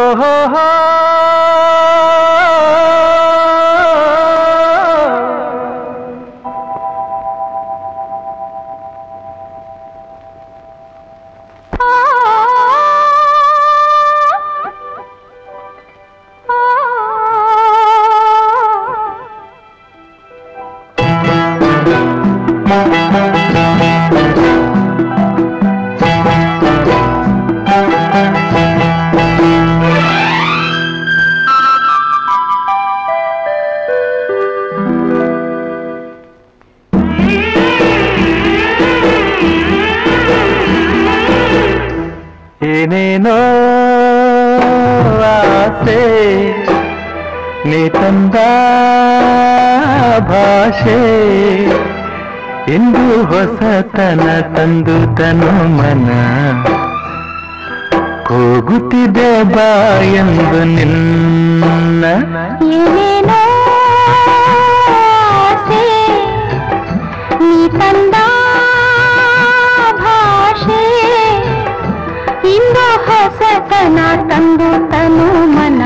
ಹೋ ಹೋ ಏನೇನೋ ಆಸೆ ನೀ ತಂದ ಭಾಷೆ ಎಂದು ಹೊಸತನ ತಂದು ತನು ಮನ ಕೂಗುತ್ತಿದೆ ಬಾ ಎಂದು ನಿನ್ನ ಏನೇನೋ ಆಸೆ, ನೀ ತಂದ ಭಾಷೆ ಇಂದು ಹೊಸತನ ತಂದು ತನು ಮನ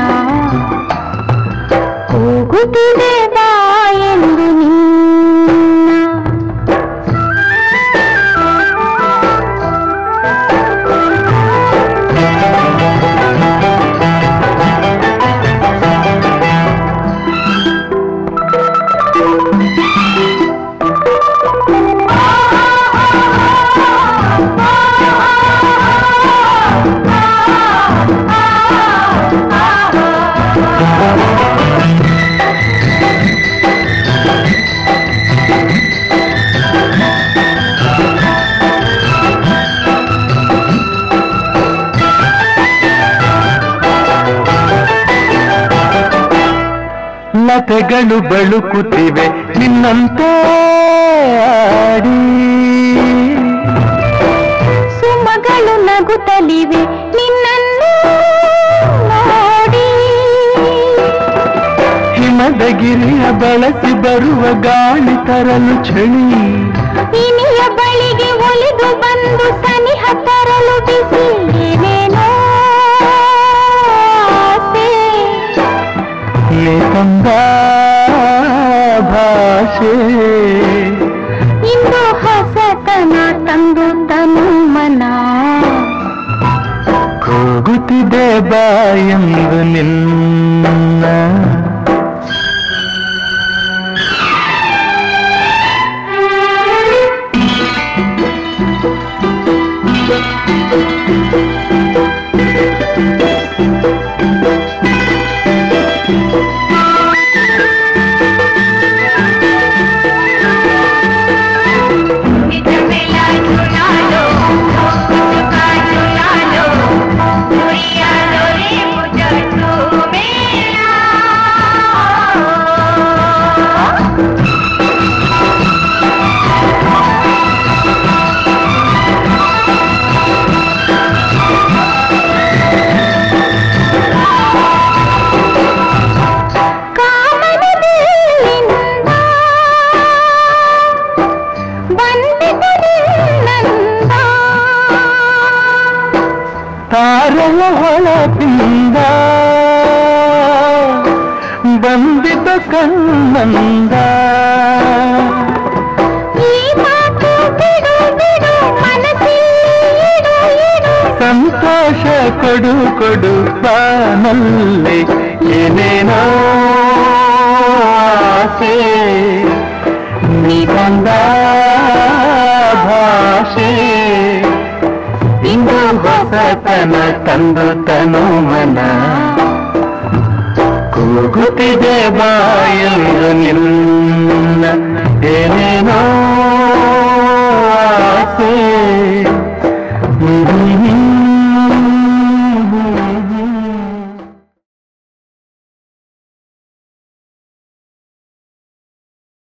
ಹೋಗುತ್ತಿದೆ ಬಾ ಎಂದು ನಿನ್ನ ಲತೆಗಳು ಬಳುಕುತ್ತಿವೆ ನಿನ್ನಂತೆ ಆಡಿ ಸುಮಗಳು ನಗುತ್ತಲಿವೆ ನಿನ್ನನ್ನು ನೋಡಿ ಹಿಮದ ಗಿರಿಯ ಬಳಸಿ ಬರುವ ಗಾಳಿ ತರಲು ಚಳಿ ಇನಿಯ ಬಳಿಗೆ ಒಲಿದು ಬಂದು ಸನಿಹ ತರಲು ಬಿಸಿ ಏನೇನೋ ಆಸೆ. ನೀ ತಂದ ಭಾಷೆ ಇಂದು ಹೊಸತನ ತಂದು ತನು ಮನ ಕೂಗುತ್ತಿದೆ ಬಾ ಎಂದು ನಿನ್ನ ಕಾಮನದಲ್ಲಿಂದ ಬಂದಿತು ನಿನ್ನಂದ ತಾರಲ ಹೊಳಪಿಂದ ಬಂದಿದ್ದ ಕಣ್ಣಂದ ಈ ಮಾತು ಬಿಡು ಬಿಡು ಮನಸ್ಸಿಲ್ಲಿ ಇಡು ಇಡು ಸಂತೋಷ ಕೊಡು ಕೊಡು ಬಾನಲ್ಲಿ ಏನೇನೋ ಆಸೆ ನೀ ಬಂದ ಭಾಷೆ ಇಂದು ಹೊಸತನ ತಂದು ತನು ಮನ ಕೂಗುತ್ತಿದೆ ಬಾಯಂದು ನಿನ್ನ ಏನೇನೋ ಆಸೆ